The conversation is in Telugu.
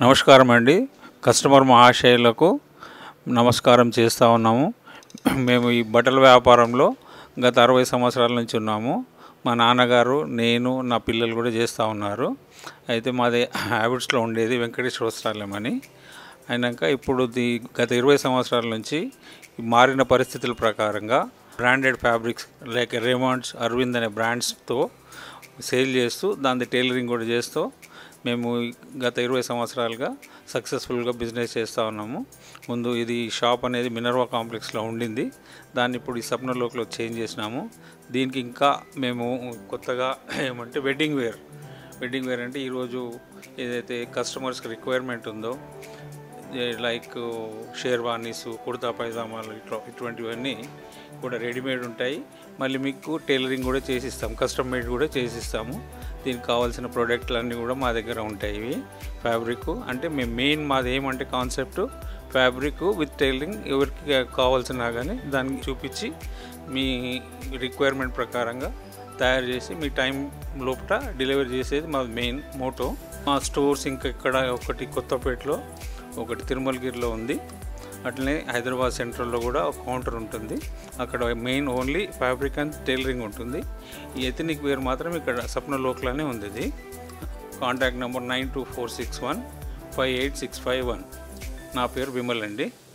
నమస్కారం అండి కస్టమర్ మహాశయులకు నమస్కారం చేస్తూ ఉన్నాము మేము ఈ బట్టల వ్యాపారంలో గత అరవై సంవత్సరాల నుంచి ఉన్నాము మా నాన్నగారు నేను నా పిల్లలు కూడా చేస్తూ ఉన్నారు అయితే మాది హ్యాబిట్స్లో ఉండేది వెంకటేశ్వర వస్త్రాలయం అని అయినాక ఇప్పుడు ది గత ఇరవై సంవత్సరాల నుంచి ఈ మారిన పరిస్థితుల ప్రకారంగా branded fabrics like Raymonds Arvind అనే బ్రాండ్స్తో సేల్ చేస్తూ దాని టైలరింగ్ కూడా చేస్తూ మేము గత ఇరవై సంవత్సరాలుగా సక్సెస్ఫుల్గా బిజినెస్ చేస్తూ ఉన్నాము ముందు ఇది షాప్ అనేది మినర్వా కాంప్లెక్స్లో ఉండింది దాన్ని ఇప్పుడు ఈ సప్నలోక్లో చేంజ్ చేసినాము దీనికి ఇంకా మేము కొత్తగా ఏమంటే వెడ్డింగ్ వేర్ వెడ్డింగ్ వేర్ అంటే ఈరోజు ఏదైతే కస్టమర్స్కి రిక్వైర్మెంట్ ఉందో లైక్ షేర్వానీస్ కుర్తా పైజామాలు ఇట్లా ఇటువంటివన్నీ కూడా రెడీమేడ్ ఉంటాయి మళ్ళీ మీకు టైలరింగ్ కూడా చేసిస్తాం కస్టమ్ మేడ్ కూడా చేసిస్తాము దీనికి కావాల్సిన ప్రోడక్ట్లు అన్నీ కూడా మా దగ్గర ఉంటాయి ఇవి ఫ్యాబ్రిక్ అంటే మేము మెయిన్ మాది ఏమంటే కాన్సెప్ట్ ఫ్యాబ్రిక్ విత్ టైలరింగ్ ఎవరికి కావాల్సిన కానీ దాన్ని చూపించి మీ రిక్వైర్మెంట్ ప్రకారంగా తయారు చేసి మీ టైం లోపల డెలివరీ చేసేది మా మెయిన్ మోటో మా స్టోర్స్ ఇంకా ఇక్కడ ఒకటి కొత్తపేటలో ఒకటి తిరుమలగిరిలో ఉంది అట్లనే హైదరాబాద్ సెంట్రల్లో కూడా ఒక కౌంటర్ ఉంటుంది అక్కడ main only fabric and tailoring ఉంటుంది ఈ ఎథనిక్ వేర్ మాత్రం ఇక్కడ సప్న లోకల్లోనే ఉంది ఇది contact number nine two four six one five eight six five one నా పేరు విమల్ అండి